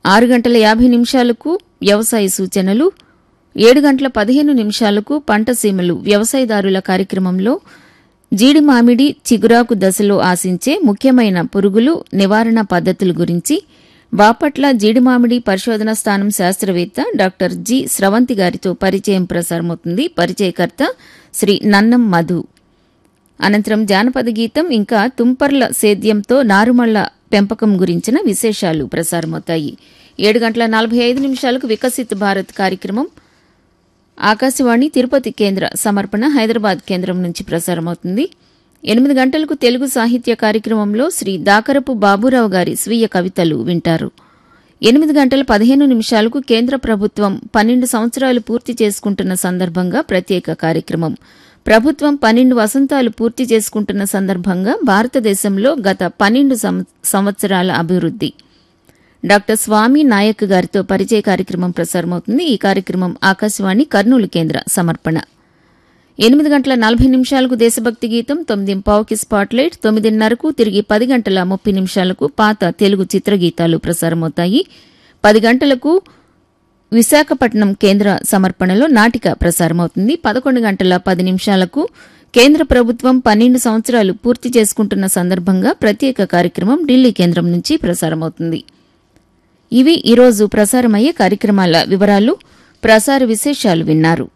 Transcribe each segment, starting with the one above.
ఆరు గంటల యాభై నిమిషాలకు వ్యవసాయ సూచనలు ఏడు గంటల పదిహేను నిమిషాలకు పంట సీమలు వ్యవసాయదారుల కార్యక్రమంలో జీడి మామిడి చిగురాకు దశలో ఆశించే ముఖ్యమైన పురుగులు నివారణ పద్ధతుల గురించి బాపట్ల జీడి మామిడి పరిశోధన స్థానం శాస్త్రవేత్త డాక్టర్ జి స్రవంతి గారితో పరిచయం ప్రసారమవుతుంది పరిచయకర్త శ్రీ నన్నం మధు అనంతరం జానపద గీతం ఇంకా తుంపర్ల సేద్యంతో నారుమళ్ల పెంపకం గురించిన విశేషాలు ప్రసారమవుతాయి ఏడు గంటల నలభై ఐదు నిమిషాలకు వికసిత్ భారత్ కార్యక్రమం ఆకాశవాణి తిరుపతి కేంద్ర సమర్పణ హైదరాబాద్ కేంద్రం నుంచి ప్రసారమవుతుంది ఎనిమిది గంటలకు తెలుగు సాహిత్య కార్యక్రమంలో శ్రీ దాకరపు బాబురావు గారి స్వీయ కవితలు వింటారు ఎనిమిది గంటల పదిహేను నిమిషాలకు కేంద్ర ప్రభుత్వం పన్నెండు సంవత్సరాలు పూర్తి చేసుకుంటున్న సందర్భంగా ప్రత్యేక కార్యక్రమం ప్రభుత్వం పన్నెండు వసంతాలు పూర్తి చేసుకుంటున్న సందర్భంగా భారతదేశంలో గత పన్నెండు సంవత్సరాల అభివృద్ది డాక్టర్ స్వామి నాయక్ గారితో పరిచయ కార్యక్రమం ప్రసారమవుతుంది ఈ కార్యక్రమం ఆకాశవాణి కర్నూలు కేంద్ర సమర్పణ ఎనిమిది గంటల నలభై నిమిషాలకు దేశభక్తి గీతం తొమ్మిది పావుకి స్పాట్లైట్ తొమ్మిదిన్నరకు తిరిగి పది గంటల ముప్పై నిమిషాలకు పాత తెలుగు చిత్రగీతాలు ప్రసారమవుతాయి పది గంటలకు విశాఖపట్నం కేంద్ర సమర్పణలో నాటిక ప్రసారమవుతుంది పదకొండు గంటల పది నిమిషాలకు కేంద్ర ప్రభుత్వం పన్నెండు సంవత్సరాలు పూర్తి చేసుకుంటున్న సందర్భంగా ప్రత్యేక కార్యక్రమం ఢిల్లీ కేంద్రం నుంచి ప్రసారమవుతుంది ఇవి ఈరోజు ప్రసారమయ్యే కార్యక్రమాల వివరాలు ప్రసార విశేషాలు విన్నారు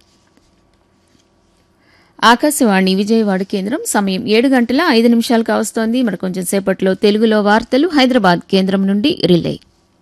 ఆకాశవాణి విజయవాడ కేంద్రం సమయం ఏడు గంటల ఐదు నిమిషాలు కావస్తోంది మరి కొంచెం సేపట్లో తెలుగులో వార్తలు హైదరాబాద్ కేంద్రం నుండి రిలే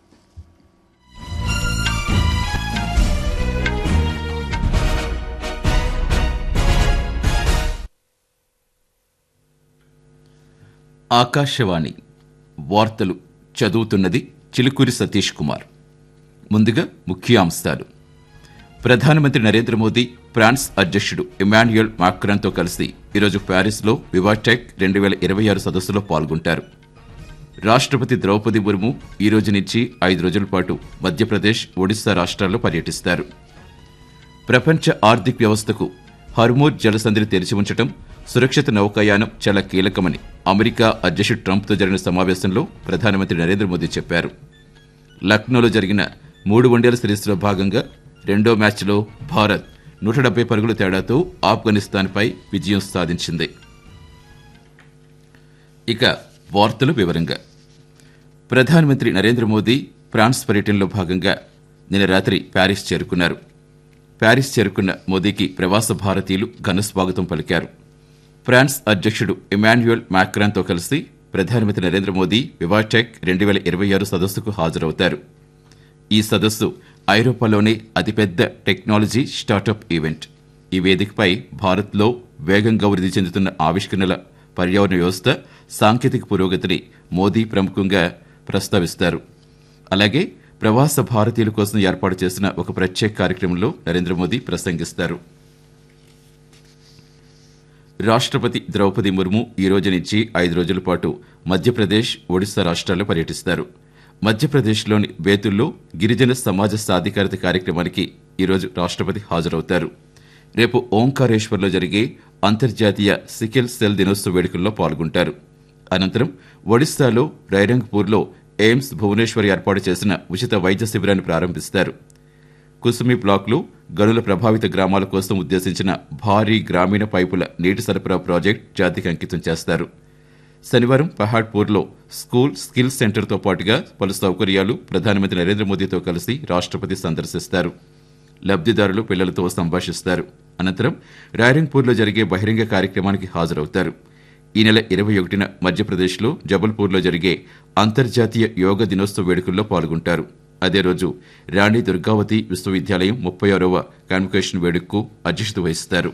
ఆకాశవాణి వార్తలు చదువుతున్నది చిలుకూరి సతీష్ కుమార్ ముందుగా ముఖ్యాంశాలు ప్రధానమంత్రి నరేంద్ర మోదీ ఫ్రాన్స్ అధ్యక్షుడు ఇమాన్యుయల్ మాక్రాన్తో కలిసి ఈరోజు ప్యారిస్లో వివాటెక్ రెండు వేల ఇరవై ఆరు సదస్సులో పాల్గొంటారు రాష్ట్రపతి ద్రౌపది ముర్ము ఈ రోజు నుంచి ఐదు రోజుల పాటు మధ్యప్రదేశ్ ఒడిశా రాష్ట్రాల్లో పర్యటిస్తారు ప్రపంచ ఆర్థిక వ్యవస్థకు హర్మూర్ జలసంధిని తెరిచి ఉంచడం సురక్షిత నౌకాయానం చాలా కీలకమని అమెరికా అధ్యక్షుడు ట్రంప్తో జరిగిన సమావేశంలో ప్రధానమంత్రి నరేంద్ర మోదీ చెప్పారు లక్నోలో జరిగిన మూడు వన్డేల సిరీస్లో భాగంగా రెండో మ్యాచ్లో భారత్ నూట డెబ్బై పరుగుల తేడాతో ఆఫ్ఘనిస్తాన్పై విజయం సాధించింది ఇక వార్తలు వివరంగా ప్రధానమంత్రి నరేంద్ర మోదీ ఫ్రాన్స్ పర్యటనలో భాగంగా నిన్న రాత్రి ప్యారిస్ చేరుకున్నారు ప్యారిస్ చేరుకున్న మోదీకి ప్రవాస భారతీయులు ఘన స్వాగతం పలికారు ఫ్రాన్స్ అధ్యక్షుడు ఇమాన్యుయల్ మాక్రాన్తో కలిసి ప్రధానమంత్రి నరేంద్ర మోదీ వివాటెక్ రెండు వేల ఇరవై ఆరు సదస్సుకు హాజరవుతారు ఈ సదస్సు ఐరోపాలోనే అతిపెద్ద టెక్నాలజీ స్టార్టప్ ఈవెంట్ ఈ వేదికపై భారత్లో వేగంగా వృద్ధి చెందుతున్న ఆవిష్కరణల పర్యావరణ వ్యవస్థ సాంకేతిక పురోగతిని మోదీ ప్రముఖంగా ప్రస్తావిస్తారు అలాగే ప్రవాస భారతీయుల కోసం ఏర్పాటు చేసిన ఒక ప్రత్యేక కార్యక్రమంలో నరేంద్ర మోదీ ప్రసంగిస్తారు రాష్ట్రపతి ద్రౌపది ముర్ము ఈ రోజు నుంచి ఐదు రోజుల పాటు మధ్యప్రదేశ్ ఒడిశా రాష్ట్రాల్లో పర్యటిస్తారు మధ్యప్రదేశ్లోని బేతుల్లో గిరిజన సమాజ సాధికారత కార్యక్రమానికి ఈరోజు రాష్ట్రపతి హాజరవుతారు రేపు ఓంకారేశ్వర్లో జరిగే అంతర్జాతీయ సికిల్ సెల్ దినోత్సవ వేడుకల్లో పాల్గొంటారు అనంతరం ఒడిశాలో రైరంగ్పూర్లో ఎయిమ్స్ భువనేశ్వర్ ఏర్పాటు చేసిన ఉచిత వైద్య శిబిరాన్ని ప్రారంభిస్తారు కుసుమి బ్లాక్లో గనుల ప్రభావిత గ్రామాల కోసం ఉద్దేశించిన భారీ గ్రామీణ పైపుల నీటి సరఫరా ప్రాజెక్ట్ జాతికి అంకితం చేస్తారు శనివారం పహాడ్పూర్లో స్కూల్ స్కిల్ సెంటర్తో పాటుగా పలు సౌకర్యాలు ప్రధానమంత్రి నరేంద్ర మోదీతో కలిసి రాష్ట్రపతి సందర్శిస్తారు లబ్ధిదారులు పిల్లలతో సంభాషిస్తారు అనంతరం రాయరంగ్పూర్లో జరిగే బహిరంగ కార్యక్రమానికి హాజరవుతారు ఈ నెల ఇరవై ఒకటిన మధ్యప్రదేశ్లో జబల్పూర్లో జరిగే అంతర్జాతీయ యోగ దినోత్సవ వేడుకల్లో పాల్గొంటారు అదే రోజు రాణి దుర్గావతి విశ్వవిద్యాలయం ముప్పై ఆరవ కాన్వకేషన్ వేడుకకు అధ్యక్షత వహిస్తారు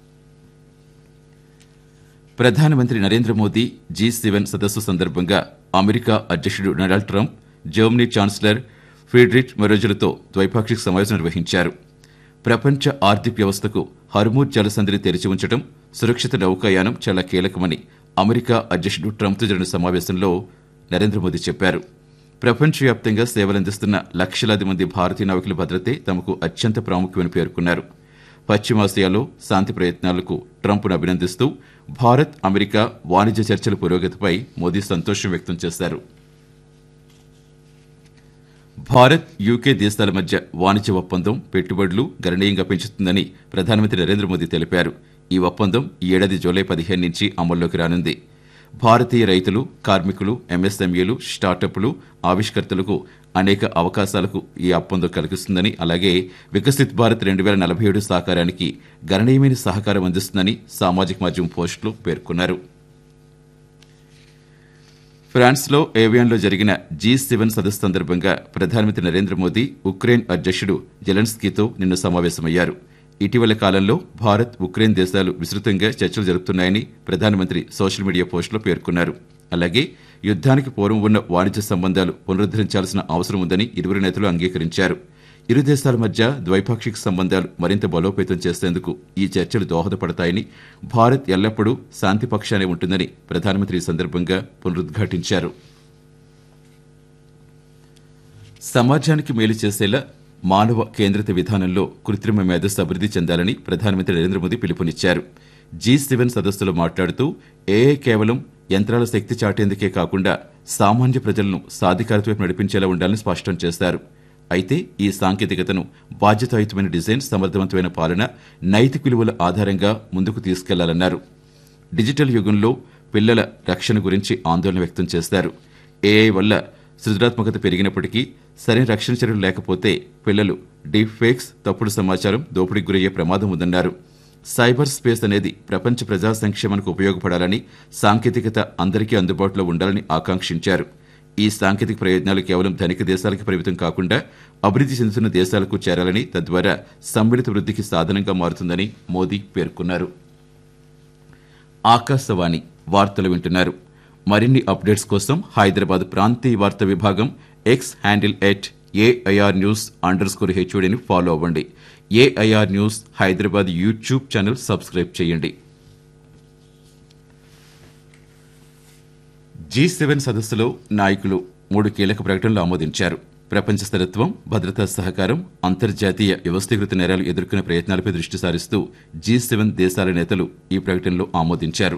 ప్రధానమంత్రి నరేంద్ర మోదీ జీ సెవెన్ సదస్సు సందర్భంగా అమెరికా అధ్యక్షుడు Donald Trump Germany chancellor Friedrich మెరోజులతో ద్వైపాక్షిక సమావేశం నిర్వహించారు ప్రపంచ ఆర్థిక వ్యవస్థకు హర్మూర్ జలసంధిని తెరిచి ఉంచడం సురక్షిత నౌకాయానం చాలా కీలకమని అమెరికా అధ్యక్షుడు ట్రంప్తో జరిగిన సమావేశంలో నరేంద్ర మోదీ చెప్పారు ప్రపంచవ్యాప్తంగా సేవలందిస్తున్న లక్షలాది మంది భారతీయ నావికుల భద్రతే తమకు అత్యంత ప్రాముఖ్యమని పేర్కొన్నారు పశ్చిమాసియాలో శాంతి ప్రయత్నాలకు ట్రంప్ను అభినందిస్తూ భారత్ అమెరికా వాణిజ్య చర్చల పురోగతిపై మోదీ సంతోషం వ్యక్తం చేశారు భారత్ యూకే దేశాల మధ్య వాణిజ్య ఒప్పందం పెట్టుబడులు గణనీయంగా పెంచుతుందని ప్రధానమంత్రి నరేంద్ర మోదీ తెలిపారు ఈ ఒప్పందం ఈ ఏడాది జూలై పదిహేను నుంచి అమల్లోకి రానుంది భారతీయ రైతులు కార్మికులు ఎంఎస్ఎంఈలు స్టార్టప్లు ఆవిష్కర్తలకు అనేక అవకాశాలకు ఈ ఒప్పందం కలిగిస్తుందని అలాగే వికసిత్ భారత్ రెండు వేల నలభై ఏడు సహకారానికి గణనీయమైన సహకారం అందిస్తుందని సామాజిక మాధ్యమం పోస్టులో పేర్కొన్నారు ఫ్రాన్స్లో ఏవియాన్లో జరిగిన జీ సెవెన్ సదస్సు సందర్భంగా ప్రధానమంత్రి నరేంద్ర మోదీ ఉక్రెయిన్ అధ్యక్షుడు జెలెన్స్కీతో నిన్న సమావేశమయ్యారు ఇటీవల కాలంలో భారత్ ఉక్రెయిన్ దేశాలు విస్తృతంగా చర్చలు జరుపుతున్నాయని ప్రధానమంత్రి సోషల్ మీడియా పోస్టులో పేర్కొన్నారు అలాగే యుద్ధానికి పూర్వం ఉన్న వాణిజ్య సంబంధాలు పునరుద్దరించాల్సిన అవసరం ఉందని ఇరువురు నేతలు అంగీకరించారు ఇరు దేశాల మధ్య ద్వైపాక్షిక సంబంధాలు మరింత బలోపేతం చేసేందుకు ఈ చర్చలు దోహదపడతాయని భారత్ ఎల్లప్పుడూ శాంతి పక్షానే ఉంటుందని ప్రధానమంత్రి ఈ సందర్భంగా పునరుద్ఘాటించారు సమాజానికి మేలు చేసేలా మానవ కేంద్రిత విధానంలో కృత్రిమ మేధస్సు అభివృద్ధి చెందాలని ప్రధానమంత్రి నరేంద్ర మోదీ పిలుపునిచ్చారు జీ సెవెన్ సదస్సులో మాట్లాడుతూ ఏఐ కేవలం యంత్రాల శక్తి చాటేందుకే కాకుండా సామాన్య ప్రజలను సాధికారత వైపు నడిపించేలా ఉండాలని స్పష్టం చేశారు అయితే ఈ సాంకేతికతను బాధ్యతాయుతమైన డిజైన్ సమర్థవంతమైన పాలన నైతిక విలువల ఆధారంగా ముందుకు తీసుకెళ్లాలన్నారు డిజిటల్ యుగంలో పిల్లల రక్షణ గురించి ఆందోళన వ్యక్తం చేశారు ఏఐ వల్ల సృజనాత్మకత పెరిగినప్పటికీ సరైన రక్షణ చర్యలు లేకపోతే పిల్లలు డీప్ ఫేక్స్ తప్పుడు సమాచారం దోపిడీకి గురయ్యే ప్రమాదం ఉందన్నారు సైబర్ స్పేస్ అనేది ప్రపంచ ప్రజా సంక్షేమానికి ఉపయోగపడాలని సాంకేతికత అందరికీ అందుబాటులో ఉండాలని ఆకాంక్షించారు ఈ సాంకేతిక ప్రయోజనాలు కేవలం ధనిక దేశాలకు పరిమితం కాకుండా అభివృద్ధి చెందుతున్న దేశాలకు చేరాలని తద్వారా సమ్మిళిత వృద్ధికి సాధనంగా మారుతుందని మోదీ పేర్కొన్నారు ఆకాశవాణి వార్తలు వింటున్నారు మరిన్ని అప్డేట్స్ కోసం హైదరాబాద్ ప్రాంతీయ వార్తా విభాగం X handle at AIR news under score హెచ్ఓడిని ఫాలో అవ్వండి AIR news Hyderabad YouTube channel subscribe చేయండి జీ సెవెన్ సదస్సులో నాయకులు మూడు కీలక ప్రకటనలు ఆమోదించారు ప్రపంచ స్థిరత్వం భద్రతా సహకారం అంతర్జాతీయ వ్యవస్థీకృత నేరాలు ఎదుర్కొనే ప్రయత్నాలపై దృష్టి సారిస్తూ జీ సెవెన్ దేశాల నేతలు ఈ ప్రకటనలో ఆమోదించారు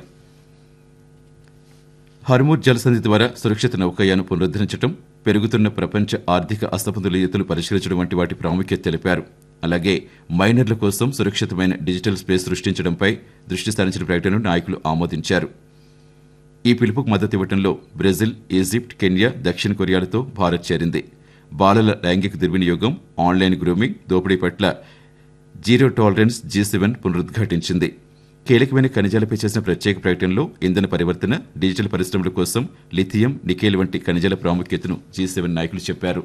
హర్మూర్ జలసంధి ద్వారా సురక్షిత నౌకాయాను పునరుద్ధరించడం పెరుగుతున్న ప్రపంచ ఆర్థిక అసమతుల్యతలు పరిష్కరించడం వంటి వాటి ప్రాముఖ్యత తెలిపారు అలాగే మైనర్ల కోసం సురక్షితమైన డిజిటల్ స్పేస్ సృష్టించడంపై దృష్టి సారించిన ప్రకటనను నాయకులు ఆమోదించారు ఈ పిలుపుకు మద్దతు ఇవ్వడంలో బ్రెజిల్ ఈజిప్ట్ కెన్యా దక్షిణ కొరియాలతో భారత్ చేరింది బాలల లైంగిక దుర్వినియోగం ఆన్లైన్ గ్రూమింగ్ దోపిడీ పట్ల జీరో టాలరెన్స్ జీ సెవెన్ పునరుద్ఘాటించింది కీలకమైన ఖనిజాలపై చేసిన ప్రత్యేక ప్రకటనలో ఇంధన పరివర్తన డిజిటల్ పరిశ్రమల కోసం లిథియం నికేల్ వంటి ఖనిజాల ప్రాముఖ్యతను జీ సెవెన్ నాయకులు చెప్పారు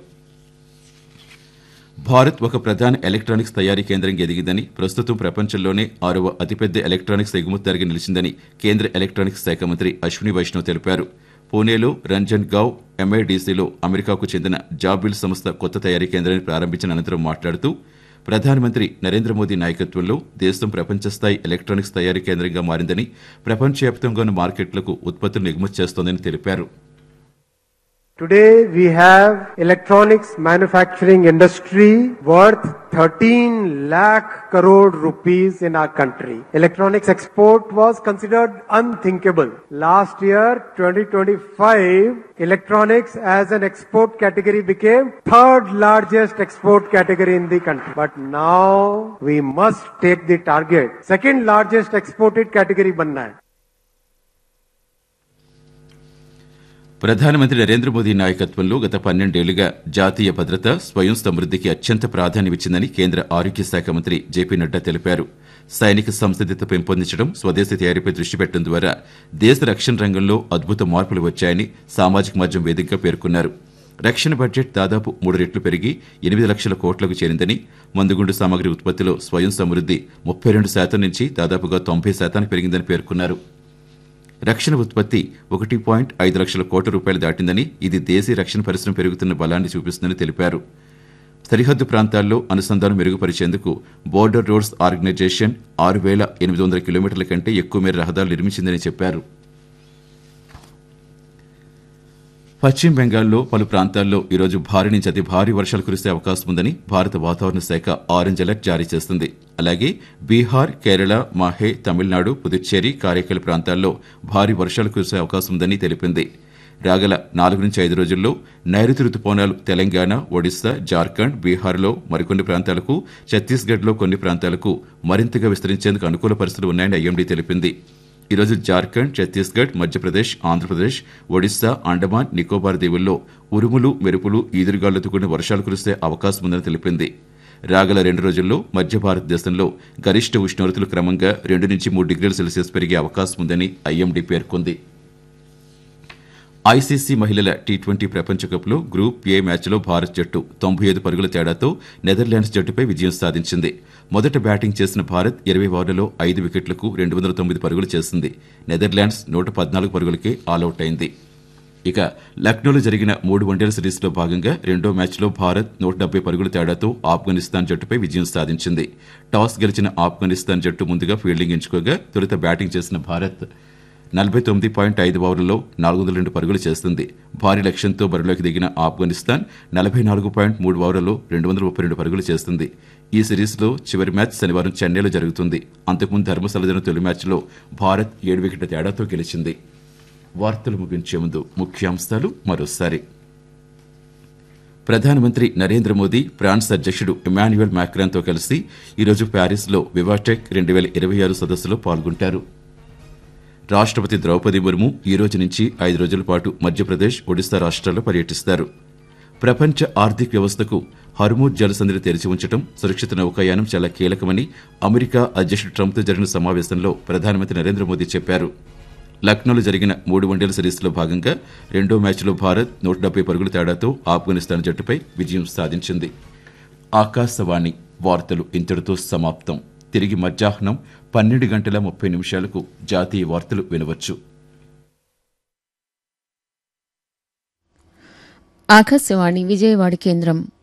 భారత్ ఒక ప్రధాన ఎలక్ట్రానిక్స్ తయారీ కేంద్రంగా ఎదిగిందని ప్రస్తుతం ప్రపంచంలోనే ఆరవ అతిపెద్ద ఎలక్ట్రానిక్స్ ఎగుమతిదారుగా నిలిచిందని కేంద్ర ఎలక్ట్రానిక్స్ శాఖ మంత్రి అశ్విని వైష్ణవ్ తెలిపారు పూణేలో రంజన్ గావ్ ఎంఐడిసిలో అమెరికాకు చెందిన జాబిల్ సంస్థ కొత్త తయారీ కేంద్రాన్ని ప్రారంభించిన అనంతరం మాట్లాడుతూ ప్రధానమంత్రి నరేంద్ర మోదీ నాయకత్వంలో దేశం ప్రపంచ స్థాయి ఎలక్ట్రానిక్స్ తయారీ కేంద్రంగా మారిందని ప్రపంచవ్యాప్తంగా ఉన్న మార్కెట్లకు ఉత్పత్తులను ఎగుమతి చేస్తోందని తెలిపారు Today we have electronics manufacturing industry worth 13 lakh crore rupees in our country. Electronics export was considered unthinkable. Last year, 2025, electronics as an export category became third largest export category in the country. But now we must take the target. Second largest exported category banna hai. ప్రధానమంత్రి నరేంద్ర మోదీ నాయకత్వంలో గత పన్నెండేళ్లుగా జాతీయ భద్రత స్వయం సమృద్ధికి అత్యంత ప్రాధాన్యమిచ్చిందని కేంద్ర ఆరోగ్య శాఖ మంత్రి జేపీ నడ్డా తెలిపారు సైనిక సంసిద్ధత పెంపొందించడం స్వదేశీ తయారీపై దృష్టి పెట్టడం ద్వారా దేశ రక్షణ రంగంలో అద్భుత మార్పులు వచ్చాయని సామాజిక మాధ్యమం వేదికగా పేర్కొన్నారు రక్షణ బడ్జెట్ దాదాపు మూడు రెట్లు పెరిగి ఎనిమిది లక్షల కోట్లకు చేరిందని మందుగుండు సామగ్రి ఉత్పత్తిలో స్వయం సమృద్ధి ముప్పై రెండు శాతం నుంచి దాదాపుగా తొంభై శాతానికి పెరిగిందని పేర్కొన్నారు రక్షణ ఉత్పత్తి ఒకటి పాయింట్ ఐదు లక్షల కోట్ల రూపాయలు దాటిందని ఇది దేశీయ రక్షణ పరిశ్రమ పెరుగుతున్న బలాన్ని చూపిస్తుందని తెలిపారు సరిహద్దు ప్రాంతాల్లో అనుసంధానం మెరుగుపరిచేందుకు బోర్డర్ రోడ్స్ ఆర్గనైజేషన్ ఆరు వేల ఎనిమిది వందల కిలోమీటర్ల కంటే ఎక్కువ మేర రహదారులు నిర్మించిందని చెప్పారు పశ్చిమ బెంగాల్లో పలు ప్రాంతాల్లో ఈరోజు భారీ నుంచి అతి భారీ వర్షాలు కురిసే అవకాశం ఉందని భారత వాతావరణ శాఖ ఆరెంజ్ అలర్ట్ జారీ చేస్తుంది అలాగే బీహార్ కేరళ మాహే తమిళనాడు పుదుచ్చేరి కారైకల్ ప్రాంతాల్లో భారీ వర్షాలు కురిసే అవకాశం ఉందని తెలిపింది రాగల నాలుగు నుంచి ఐదు రోజుల్లో నైరుతి రుతుపవనాలు తెలంగాణ ఒడిశా జార్ఖండ్ బీహార్లో మరికొన్ని ప్రాంతాలకు ఛత్తీస్గఢ్లో కొన్ని ప్రాంతాలకు మరింతగా విస్తరించేందుకు అనుకూల పరిస్థితులు ఉన్నాయని ఐఎండీ తెలిపింది ఈరోజు జార్ఖండ్ ఛత్తీస్గఢ్ మధ్యప్రదేశ్ ఆంధ్రప్రదేశ్ ఒడిశా అండమాన్ నికోబార్ దీవుల్లో ఉరుములు మెరుపులు ఈదురుగాలులతో కూడిన వర్షాలు కురిసే అవకాశం ఉందని తెలిపింది రాగల రెండు రోజుల్లో మధ్య భారతదేశంలో గరిష్ట ఉష్ణోగ్రతలు క్రమంగా రెండు నుంచి మూడు డిగ్రీల సెల్సియస్ పెరిగే అవకాశం ఉందని ఐఎండీ పేర్కొంది ఐసీసీ మహిళల టీ ట్వంటీ ప్రపంచ కప్లో గ్రూప్ ఏ మ్యాచ్లో భారత్ జట్టు తొంభై ఐదు పరుగుల తేడాతో నెదర్లాండ్స్ జట్టుపై విజయం సాధించింది మొదట బ్యాటింగ్ చేసిన భారత్ ఇరవై ఓవర్లలో ఐదు వికెట్లకు రెండు వందల తొమ్మిది పరుగులు చేసింది నెదర్లాండ్స్ నూట పద్నాలుగు పరుగులకే ఆలౌట్ అయింది ఇక లక్నోలో జరిగిన మూడు వన్డేల సిరీస్లో భాగంగా రెండో మ్యాచ్లో భారత్ నూట డెబ్బై పరుగుల తేడాతో ఆఫ్ఘనిస్తాన్ జట్టుపై విజయం సాధించింది టాస్ గెలిచిన ఆఫ్ఘనిస్తాన్ జట్టు ముందుగా ఫీల్డింగ్ ఎంచుకోగా తొలుత బ్యాటింగ్ చేసిన భారత్ నలభై తొమ్మిది పాయింట్ ఐదు ఓవర్లలో నాలుగు వందల రెండు పరుగులు చేస్తుంది భారీ లక్ష్యంతో బరిలోకి దిగిన ఆఫ్ఘనిస్తాన్ నలభై నాలుగు పాయింట్ మూడు ఓవర్లలో రెండు వందల ముప్పై రెండు పరుగులు చేస్తుంది ఈ సిరీస్లో చివరి మ్యాచ్ శనివారం చెన్నైలో జరుగుతుంది అంతకుముందు ధర్మశాల జరిగిన తొలి మ్యాచ్లో భారత్ ఏడు వికెట్ల తేడాతో గెలిచింది వార్తలు ముగించే ముందు ముఖ్యాంశాలు మరోసారి ప్రధానమంత్రి నరేంద్ర మోదీ ఫ్రాన్స్ అధ్యక్షుడు ఇమాన్యుయల్ మ్యాక్రాన్తో కలిసి ఈరోజు ప్యారిస్లో వివాటెక్ రెండు వేల ఇరవై ఆరు సదస్సులో పాల్గొంటారు రాష్ట్రపతి ద్రౌపది ముర్ము ఈ రోజు నుంచి ఐదు రోజుల పాటు మధ్యప్రదేశ్ ఒడిశా రాష్ట్రాల్లో పర్యటిస్తారు ప్రపంచ ఆర్థిక వ్యవస్థకు హర్మూజ్ జలసంధిని తెరిచి ఉంచడం సురక్షిత నౌకాయానం చాలా కీలకమని అమెరికా అధ్యక్షుడు ట్రంప్తో జరిగిన సమావేశంలో ప్రధానమంత్రి నరేంద్ర మోదీ చెప్పారు లక్నోలో జరిగిన మూడు వన్డేల సిరీస్లో భాగంగా రెండో మ్యాచ్లో భారత్ నూట డెబ్బై పరుగుల తేడాతో ఆఫ్ఘనిస్తాన్ జట్టుపై విజయం సాధించింది ఆకాశవాణి వార్తలు ఇంతటితో సమాప్తం తిరిగి మధ్యాహ్నం పన్నెండు గంటల ముప్పై నిమిషాలకు జాతీయ వార్తలు వినవచ్చు ఆకాశవాణి విజయవాడ కేంద్రం